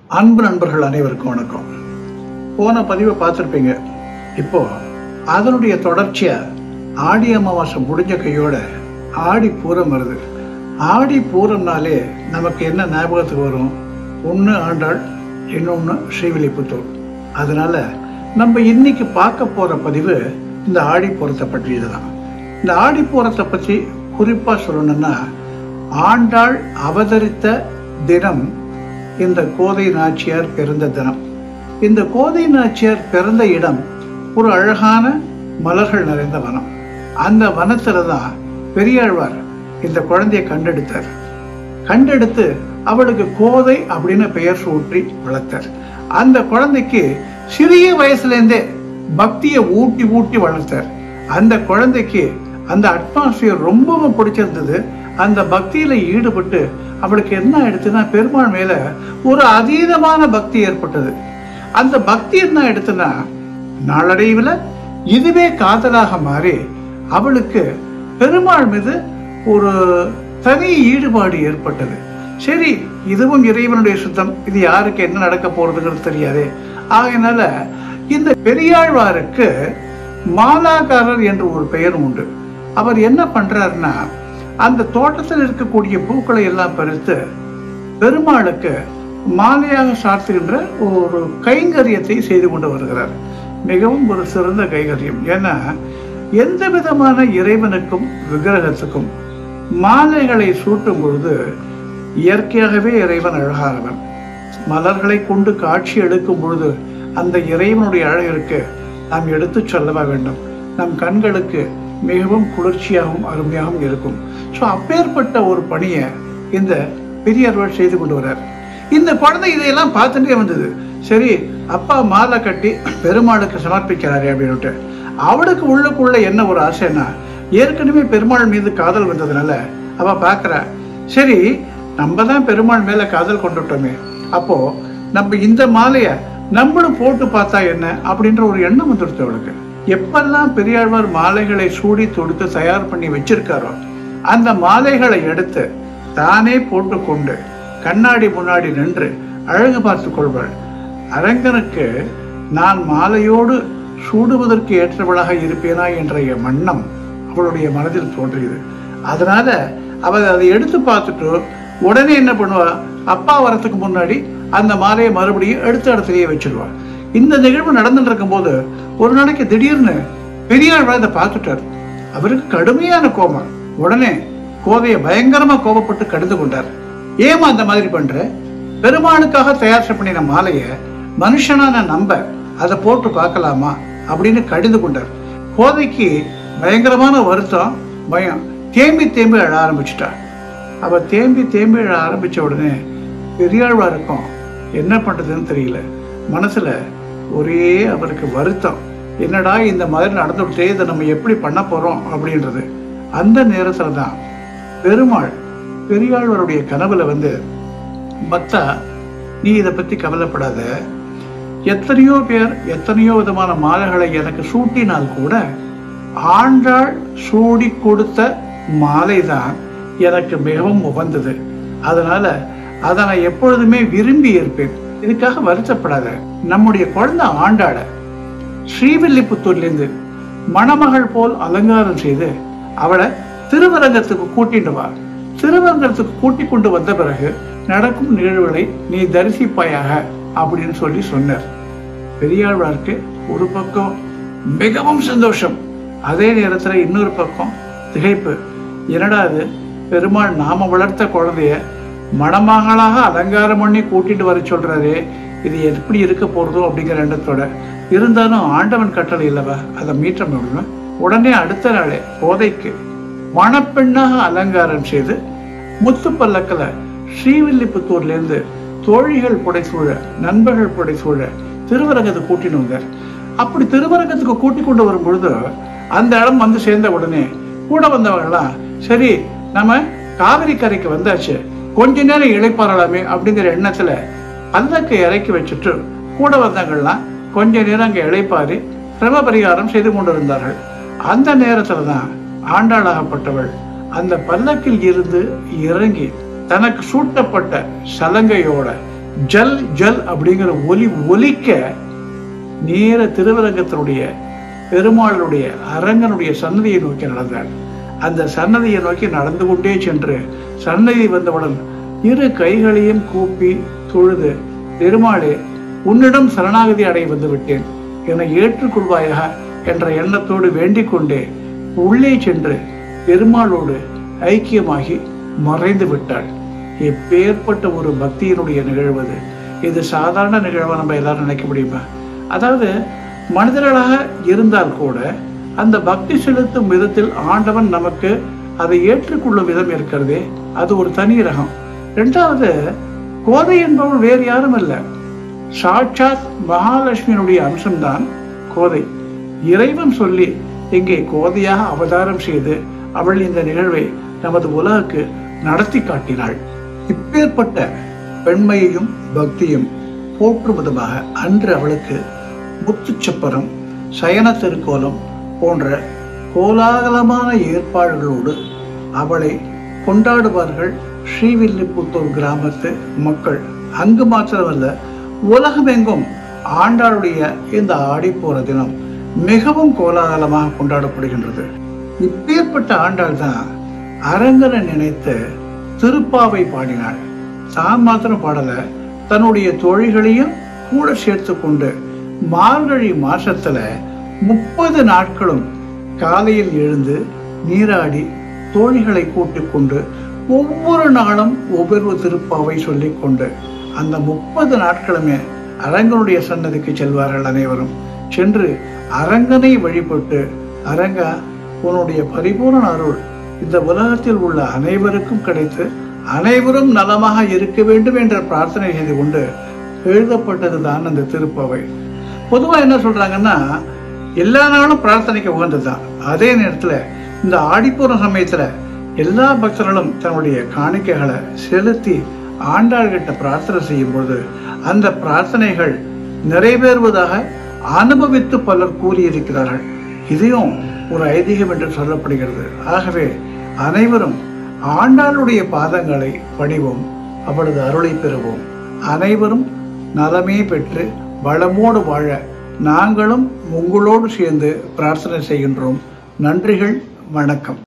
அன்பு நண்பர்கள் அனைவருக்கும் வணக்கம் போன பதிவை பார்த்துருப்பீங்க இப்போ அதனுடைய தொடர்ச்சியா ஆடி அமாவாசை முடிஞ்ச கையோட ஆடி பூரம் வருது ஆடி பூரம்னாலே நமக்கு என்ன ஞாபகத்துக்கு வரும் ஒன்று ஆண்டாள் இன்னொன்று ஸ்ரீவில்லிபுத்தூர் அதனால நம்ம இன்னைக்கு பார்க்க போற பதிவு இந்த ஆடி பூரத்தை பற்றியது தான் இந்த ஆடி பூரத்தை பற்றி குறிப்பா சொல்லணும்னா ஆண்டாள் அவதரித்த தினம் இந்த கோதை நாச்சியார் பிறந்த தினம் இந்த கோதை நாச்சியார் பிறந்த இடம் ஒரு அழகான மலர்கள் நிறைந்த வனம் அந்த வனத்துல தான் பெரியாழ்வார் இந்த குழந்தையை கண்டெடுத்தார் கண்டெடுத்து அவளுக்கு கோதை அப்படின்னு பெயர் சூட்டி வளர்த்தார் அந்த குழந்தைக்கு சிறிய வயசுல இருந்தே பக்தியை ஊட்டி ஊட்டி வளர்த்தார் அந்த குழந்தைக்கு அந்த அட்மாஸ்பியர் ரொம்பவும் பிடிச்சிருந்தது அந்த பக்தியில ஈடுபட்டு அவளுக்கு என்ன ஆயிடுச்சுன்னா பெருமாள் மேல ஒரு அதீதமான பக்தி ஏற்பட்டது அந்த பக்தி என்ன ஆயிடுச்சுன்னா நாளடைவில் இதுவே காதலாக மாறி அவளுக்கு பெருமாள் மீது ஒரு தனி ஈடுபாடு ஏற்பட்டது சரி இதுவும் இறைவனுடைய சுத்தம் இது யாருக்கு என்ன நடக்க போறதுங்கிறது தெரியாதே ஆகையினால இந்த பெரியாழ்வாருக்கு மாலாகாரர் என்று ஒரு பெயரும் உண்டு அவர் என்ன பண்றாருன்னா அந்த தோட்டத்தில் இருக்கக்கூடிய பூக்களை எல்லாம் பறித்து பெருமாளுக்கு மாலையாக சாத்துகின்ற ஒரு கைங்கரியத்தை செய்து கொண்டு வருகிறார் மிகவும் ஒரு சிறந்த கைங்கரியம் ஏன்னா எந்த விதமான இறைவனுக்கும் விக்கிரகத்துக்கும் மாலைகளை சூட்டும் பொழுது இயற்கையாகவே இறைவன் அழகானவன் மலர்களை கொண்டு காட்சி எடுக்கும் பொழுது அந்த இறைவனுடைய அழகிற்கு நாம் எடுத்து சொல்லவா வேண்டும் நம் கண்களுக்கு மிகவும் குளிர்ச்சியாகவும் அருமையாகவும் இருக்கும் ஸோ அப்பேற்பட்ட ஒரு பணியை இந்த பெரியவர் செய்து கொண்டு வர்றார் இந்த குழந்தை இதையெல்லாம் பார்த்துட்டே வந்தது சரி அப்பா மாலை கட்டி பெருமாளுக்கு சமர்ப்பிக்கிறாரே அப்படின்னுட்டு அவளுக்கு உள்ளுக்குள்ள என்ன ஒரு ஆசைன்னா ஏற்கனவே பெருமாள் மீது காதல் வந்ததுனால அவ பார்க்கறா சரி நம்ம தான் பெருமாள் மேல காதல் கொண்டுட்டோமே அப்போ நம்ம இந்த மாலைய நம்மளும் போட்டு பார்த்தா என்ன அப்படின்ற ஒரு எண்ணம் வந்துடுச்சு அவளுக்கு எப்பெல்லாம் பெரியாழ்வார் மாலைகளை சூடி தொடுத்து தயார் பண்ணி வச்சிருக்காரோ அந்த மாலைகளை எடுத்து தானே போட்டுக்கொண்டு கண்ணாடி முன்னாடி நின்று அழகு பார்த்து கொள்வாள் அரங்கனுக்கு நான் மாலையோடு சூடுவதற்கு ஏற்றவளாக இருப்பேனா என்ற எண்ணம் அவளுடைய மனதில் தோன்றியது அதனால அவள் அதை எடுத்து பார்த்துட்டு உடனே என்ன பண்ணுவா அப்பா வரத்துக்கு முன்னாடி அந்த மாலையை மறுபடியும் எடுத்த இடத்துலயே வச்சிருவா இந்த நிகழ்வு நடந்துட்டு இருக்கும்போது ஒரு நாளைக்கு திடீர்னு பெரியாழ்வார் இதை பார்த்துட்டார் அவருக்கு கடுமையான கோபம் உடனே கோதையை பயங்கரமா கோபப்பட்டு கடிந்து கொண்டார் ஏமா அந்த மாதிரி பண்ற பெருமாளுக்காக தயார் பண்ணின மாலைய மனுஷனா நான் நம்ப அதை போட்டு பார்க்கலாமா அப்படின்னு கடிந்து கொண்டார் கோதைக்கு பயங்கரமான வருத்தம் பயம் தேம்பி தேம்பி அழ ஆரம்பிச்சிட்டா அவ தேம்பி தேம்பி அழ ஆரம்பிச்ச உடனே பெரியாழ்வாருக்கும் என்ன பண்றதுன்னு தெரியல மனசுல ஒரே அவருக்கு வருத்தம் என்னடா இந்த மாதிரி நடந்துவிட்டே இதை நம்ம எப்படி பண்ண போறோம் அப்படின்றது அந்த நேரத்துல தான் பெருமாள் பெரியாழ்வாருடைய கனவுல வந்து பக்தா நீ இதை பத்தி கவலைப்படாத எத்தனையோ பேர் எத்தனையோ விதமான மாலைகளை எனக்கு சூட்டினால் கூட ஆண்டாள் சூடி கொடுத்த மாலை தான் எனக்கு மிகவும் உகந்தது அதனால அதை நான் எப்பொழுதுமே விரும்பி இருப்பேன் இதுக்காக வருத்தப்படாத நம்முடைய குழந்தை ஆண்டாள ஸ்ரீவில்லிபுத்தூர்லேருந்து மணமகள் போல் அலங்காரம் செய்து அவளை திருவரங்கத்துக்கு கூட்டிட்டு வா திருவரங்கத்துக்கு கூட்டி கொண்டு வந்த பிறகு நடக்கும் நிகழ்வுகளை நீ தரிசிப்பாயாக அப்படின்னு சொல்லி சொன்னார் பெரியாழ்வாருக்கு ஒரு பக்கம் மிகவும் சந்தோஷம் அதே நேரத்துல இன்னொரு பக்கம் திகைப்பு என்னடா அது பெருமாள் நாம வளர்த்த குழந்தைய மணமகளாக அலங்காரம் பண்ணி கூட்டிட்டு வர சொல்றாரு இது எப்படி இருக்க போறதோ அப்படிங்கிற எண்ணத்தோட இருந்தாலும் ஆண்டவன் கட்டளை இல்லவா அதை மீட்ட முடியும் உடனே அடுத்த நாளே கோதைக்கு மணப்பெண்ணாக அலங்காரம் செய்து முத்து பல்லக்கில் ஸ்ரீவில்லிபுத்தூர்ல இருந்து தோழிகள் புடைசூழ நண்பர்கள் புடைசூழ திருவரங்கத்துக்கு கூட்டின்னு வந்தார் அப்படி திருவரங்கத்துக்கு கூட்டி கொண்டு வரும் பொழுது அந்த இடம் வந்து சேர்ந்த உடனே கூட வந்தவங்களாம் சரி நம்ம காவிரி கரைக்கு வந்தாச்சு கொஞ்ச நேரம் இழைப்பாரலாமே அப்படிங்கிற எண்ணத்துல பல்லக்கு இறக்கி வச்சுட்டு கூட வந்தவங்கள்லாம் கொஞ்ச நேரம் அங்கே இழைப்பாரி சிரம பரிகாரம் செய்து கொண்டிருந்தார்கள் அந்த நேரத்துல தான் ஆண்டாளாகப்பட்டவள் அந்த பல்லக்கில் இருந்து இறங்கி தனக்கு சூட்டப்பட்ட சலங்கையோட ஜல் ஜல் அப்படிங்கிற ஒலி ஒலிக்க நேர திருவரங்கத்தினுடைய பெருமாளுடைய அரங்கனுடைய சன்னதியை நோக்கி நடந்தாள் அந்த சன்னதியை நோக்கி நடந்து கொண்டே சென்று சன்னதி வந்தவுடன் இரு கைகளையும் கூப்பி தொழுது பெருமாளே உன்னிடம் சரணாகதி அடைய வந்து விட்டேன் என்னை ஏற்றுக்கொள்வாயாக என்ற எண்ணத்தோடு வேண்டிக் கொண்டே உள்ளே சென்று பெருமாளோடு ஐக்கியமாகி மறைந்து விட்டாள் எப்பேற்பட்ட ஒரு பக்தியினுடைய நிகழ்வு அது இது சாதாரண நிகழ்வை நம்ம எல்லாரும் நினைக்க முடியுமா அதாவது மனிதர்களாக இருந்தால் கூட அந்த பக்தி செலுத்தும் விதத்தில் ஆண்டவன் நமக்கு அதை ஏற்றுக்கொள்ளும் விதம் இருக்கிறதே அது ஒரு தனி ரகம் ரெண்டாவது கோதை என்பவள் வேறு யாரும் அல்ல சாட்சாத் மகாலட்சுமியினுடைய அம்சம்தான் கோதை இறைவன் சொல்லி இங்கே கோதையாக அவதாரம் செய்து அவள் இந்த நிகழ்வை நமது உலகுக்கு நடத்தி காட்டினாள் இப்பேற்பட்ட பெண்மையையும் பக்தியும் போற்றும் விதமாக அன்று அவளுக்கு முத்துச்சப்பரம் சயன திருக்கோலம் போன்ற கோலாகலமான ஏற்பாடுகளோடு அவளை கொண்டாடுவார்கள் ஸ்ரீவில்லிபுத்தூர் கிராமத்து மக்கள் அங்கு மாத்திரமல்ல உலகமெங்கும் ஆண்டாளுடைய இந்த ஆடிப்போற தினம் மிகவும் கோலாகலமாக கொண்டாடப்படுகின்றது இப்பேற்பட்ட ஆண்டாள் தான் அரங்கனை நினைத்து திருப்பாவை பாடினாள் தான் மாத்திரம் பாடல தன்னுடைய தோழிகளையும் கூட சேர்த்து கொண்டு மார்கழி மாசத்துல முப்பது நாட்களும் காலையில் எழுந்து நீராடி தோழிகளை கூட்டிக் கொண்டு ஒவ்வொரு நாளும் ஒவ்வொரு திருப்பாவை சொல்லிக் கொண்டு அந்த முப்பது நாட்களுமே அரங்கனுடைய சன்னதிக்கு செல்வார்கள் அனைவரும் சென்று அரங்கனை வழிபட்டு அரங்கா உன்னுடைய பரிபூரண அருள் இந்த உலகத்தில் உள்ள அனைவருக்கும் கிடைத்து அனைவரும் நலமாக இருக்க வேண்டும் என்ற பிரார்த்தனை செய்து கொண்டு எழுதப்பட்டது தான் அந்த திருப்பாவை பொதுவா என்ன சொல்றாங்கன்னா எல்லா நாளும் பிரார்த்தனைக்கு உகந்ததுதான் அதே நேரத்துல இந்த ஆடிப்பூர சமயத்துல எல்லா பக்தர்களும் தன்னுடைய காணிக்கைகளை செலுத்தி ஆண்டாள்கிட்ட பிரார்த்தனை செய்யும் பொழுது அந்த பிரார்த்தனைகள் நிறைவேறுவதாக அனுபவித்து பலர் கூறியிருக்கிறார்கள் இதையும் ஒரு ஐதீகம் என்று சொல்லப்படுகிறது ஆகவே அனைவரும் ஆண்டாளுடைய பாதங்களை பணிவோம் அவளது அருளை பெறுவோம் அனைவரும் நலமே பெற்று வளமோடு வாழ நாங்களும் உங்களோடு சேர்ந்து பிரார்த்தனை செய்கின்றோம் நன்றிகள் வணக்கம்